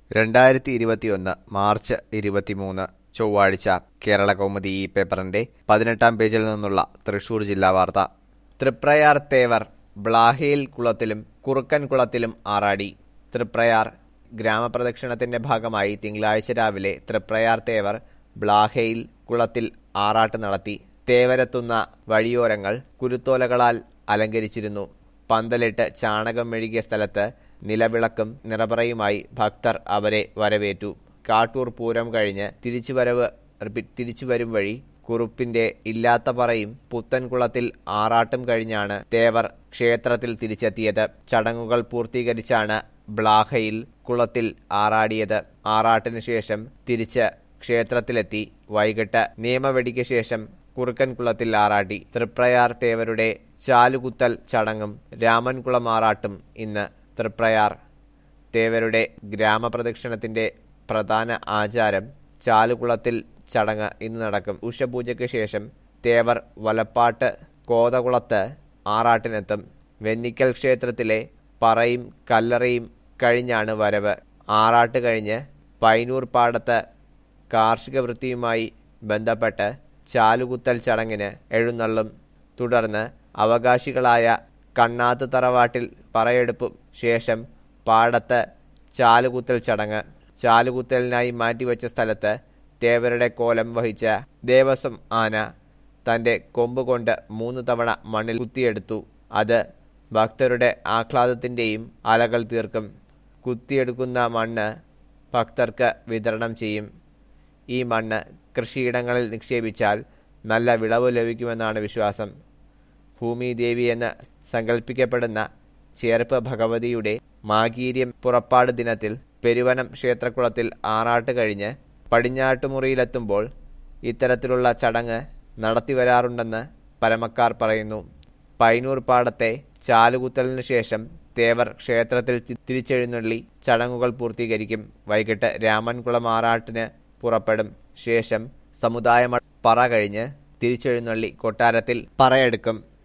രണ്ടായിരത്തി ഇരുപത്തിയൊന്ന് മാർച്ച് ഇരുപത്തിമൂന്ന് ചൊവ്വാഴ്ച കേരള കൗമുദി ഈ പേപ്പറിന്റെ പതിനെട്ടാം പേജിൽ നിന്നുള്ള തൃശൂർ ജില്ലാ വാർത്ത തൃപ്രയാർ തേവർ ബ്ലാഹയിൽ കുളത്തിലും കുറുക്കൻ കുളത്തിലും ആറാടി തൃപ്രയാർ ഗ്രാമപ്രദക്ഷിണത്തിന്റെ ഭാഗമായി തിങ്കളാഴ്ച രാവിലെ തൃപ്രയാർ തേവർ ബ്ലാഹയിൽ കുളത്തിൽ ആറാട്ട് നടത്തി തേവരെത്തുന്ന വഴിയോരങ്ങൾ കുരുത്തോലകളാൽ അലങ്കരിച്ചിരുന്നു പന്തലിട്ട് ചാണകം മെഴുകിയ സ്ഥലത്ത് നിലവിളക്കും നിറപറയുമായി ഭക്തർ അവരെ വരവേറ്റു കാട്ടൂർ പൂരം കഴിഞ്ഞ് തിരിച്ചുവരവ് റിപ്പീറ്റ് തിരിച്ചുവരും വഴി കുറുപ്പിന്റെ ഇല്ലാത്ത പറയും പുത്തൻകുളത്തിൽ ആറാട്ടും കഴിഞ്ഞാണ് തേവർ ക്ഷേത്രത്തിൽ തിരിച്ചെത്തിയത് ചടങ്ങുകൾ പൂർത്തീകരിച്ചാണ് ബ്ലാഹയിൽ കുളത്തിൽ ആറാടിയത് ആറാട്ടിനു ശേഷം തിരിച്ച് ക്ഷേത്രത്തിലെത്തി വൈകിട്ട് നിയമവെടിക്ക് ശേഷം കുറുക്കൻ കുളത്തിൽ ആറാട്ടി തൃപ്രയാർ തേവരുടെ ചാലുകുത്തൽ ചടങ്ങും രാമൻകുളം ആറാട്ടും ഇന്ന് തൃപ്രയാർ തേവരുടെ ഗ്രാമപ്രദക്ഷിണത്തിന്റെ പ്രധാന ആചാരം ചാലുകുളത്തിൽ ചടങ്ങ് ഇന്ന് നടക്കും ഉഷപൂജയ്ക്ക് ശേഷം തേവർ വലപ്പാട്ട് കോതകുളത്ത് ആറാട്ടിനെത്തും വെന്നിക്കൽ ക്ഷേത്രത്തിലെ പറയും കല്ലറയും കഴിഞ്ഞാണ് വരവ് ആറാട്ട് കഴിഞ്ഞ് പൈനൂർ പാടത്ത് കാർഷിക വൃത്തിയുമായി ബന്ധപ്പെട്ട് ചാലുകുത്തൽ ചടങ്ങിന് എഴുന്നള്ളും തുടർന്ന് അവകാശികളായ കണ്ണാത്ത് തറവാട്ടിൽ പറയെടുപ്പും ശേഷം പാടത്ത് ചാലുകുത്തൽ ചടങ്ങ് ചാലുകുത്തലിനായി മാറ്റിവെച്ച സ്ഥലത്ത് തേവരുടെ കോലം വഹിച്ച ദേവസ്വം ആന തന്റെ കൊമ്പ് കൊണ്ട് മൂന്ന് തവണ മണ്ണിൽ കുത്തിയെടുത്തു അത് ഭക്തരുടെ ആഹ്ലാദത്തിന്റെയും അലകൾ തീർക്കും കുത്തിയെടുക്കുന്ന മണ്ണ് ഭക്തർക്ക് വിതരണം ചെയ്യും ഈ മണ്ണ് കൃഷിയിടങ്ങളിൽ നിക്ഷേപിച്ചാൽ നല്ല വിളവ് ലഭിക്കുമെന്നാണ് വിശ്വാസം ഭൂമിദേവി എന്ന് സങ്കല്പിക്കപ്പെടുന്ന ചേർപ്പ് ഭഗവതിയുടെ മാഗീര്യം പുറപ്പാട് ദിനത്തിൽ പെരുവനം ക്ഷേത്രക്കുളത്തിൽ ആറാട്ട് കഴിഞ്ഞ് പടിഞ്ഞാട്ടുമുറിയിലെത്തുമ്പോൾ ഇത്തരത്തിലുള്ള ചടങ്ങ് നടത്തിവരാറുണ്ടെന്ന് പരമക്കാർ പറയുന്നു പൈനൂർ പാടത്തെ ചാലുകുത്തലിന് ശേഷം തേവർ ക്ഷേത്രത്തിൽ തി- തിരിച്ചെഴുന്നള്ളി ചടങ്ങുകൾ പൂർത്തീകരിക്കും വൈകിട്ട് രാമൻകുളം ആറാട്ടിന് പുറപ്പെടും ശേഷം സമുദായ മ- പറ കഴിഞ്ഞ് തിരിച്ചെഴുന്നള്ളി കൊട്ടാരത്തിൽ പറയെടുക്കും